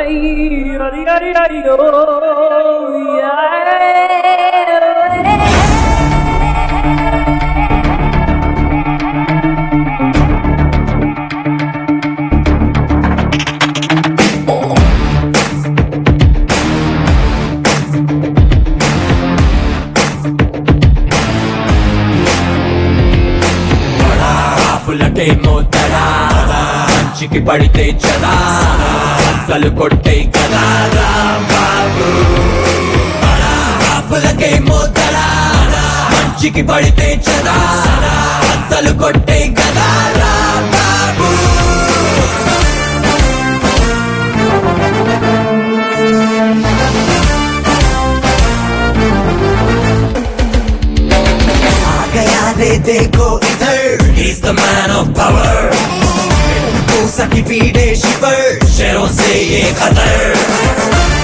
పులకేమో తడా మంచికి పడితే చదా కలు కొట్టే కదా బాబు పులకేమో తడా మంచికి పడితే చదా కలు కొట్టే కదా బాబు आ गया रे देखो इधर He's the man of power मूसा की पीड़े शिवर शेरों से ये खतर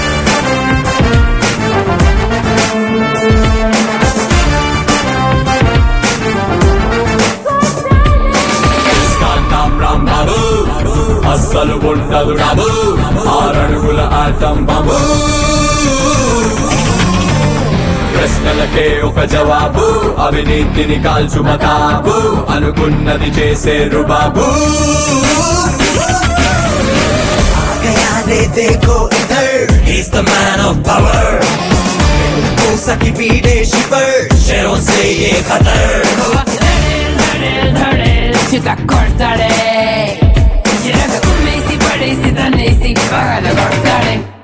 इसका नाम राम बाबू అస్సలు ఉండదు రాబు ఆరడుగుల ఆటం బాబు ప్రశ్నలకే ఒక జవాబు అవినీతిని కాల్చు మతాబు అనుకున్నది చేసేరు బాబు गया रे देखो इधर He's the man of power मूसा की पीड़े शिवर शेरों से ये खतर धड़े धड़े सीधा cortaré Quiero que un mes y parece tan easy Págalo cortaré